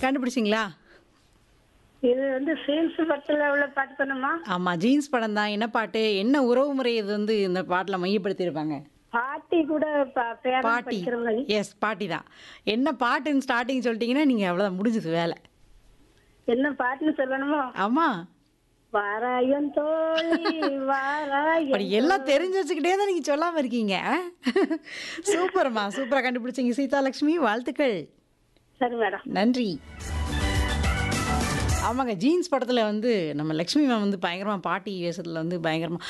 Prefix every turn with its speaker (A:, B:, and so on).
A: கண்டுபிடிச்சிங்களா
B: இது வந்து சேல்ஸ் படத்துல உள்ள பாட்டு பண்ணுமா
A: ஆமாம் ஜீன்ஸ் படம் தான் என்ன பாட்டு என்ன உறவு முறை இது வந்து இந்த பாட்டில் மையப்படுத்தியிருப்பாங்க
B: பாட்டி கூட ப- பேரன்
A: பாட்டி
B: படிக்கிற மாதிரி
A: எஸ் பாட்டி தான் என்ன பாட்டுன்னு ஸ்டார்டிங் சொல்லிட்டீங்கன்னா நீங்கள் அவ்வளோதான் முடிஞ்சது வேலை
B: என்ன பாட்டுன்னு சொல்லணுமோ
A: ஆமாம்
B: வாராயம் தோழி வாராயம்
A: அப்படி எல்லாம் தெரிஞ்சு வச்சுக்கிட்டே தான் நீங்கள் சொல்லாமல் இருக்கீங்க சூப்பர்மா சூப்பராக கண்டுபிடிச்சிங்க சீதாலட்சுமி வாழ்த்துக்கள்
B: சரி மேடம்
A: நன்றி ஆமாங்க ஜீன்ஸ் படத்தில் வந்து நம்ம லக்ஷ்மி மேம் வந்து பயங்கரமாக பாட்டி வேஷத்தில் வந்து பயங்கரமாக